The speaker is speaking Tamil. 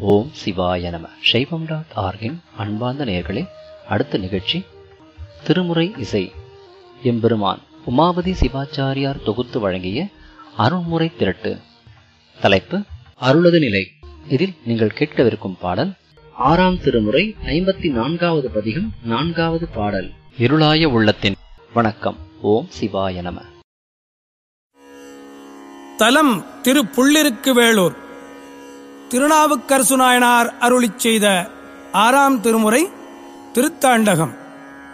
ஓம் சிவாய நம சைவம் டாட் ஆர்கின் அன்பார்ந்த நேயர்களே அடுத்த நிகழ்ச்சி திருமுறை இசை எம்பெருமான் உமாபதி சிவாச்சாரியார் தொகுத்து வழங்கிய அருள்முறை திரட்டு தலைப்பு அருளது நிலை இதில் நீங்கள் கேட்கவிருக்கும் பாடல் ஆறாம் திருமுறை ஐம்பத்தி நான்காவது பதிகம் நான்காவது பாடல் இருளாய உள்ளத்தின் வணக்கம் ஓம் சிவாய நம தலம் திரு புள்ளிருக்கு வேளூர் திருநாவுக்கரசு நாயனார் அருளிச் செய்த ஆறாம் திருமுறை திருத்தாண்டகம்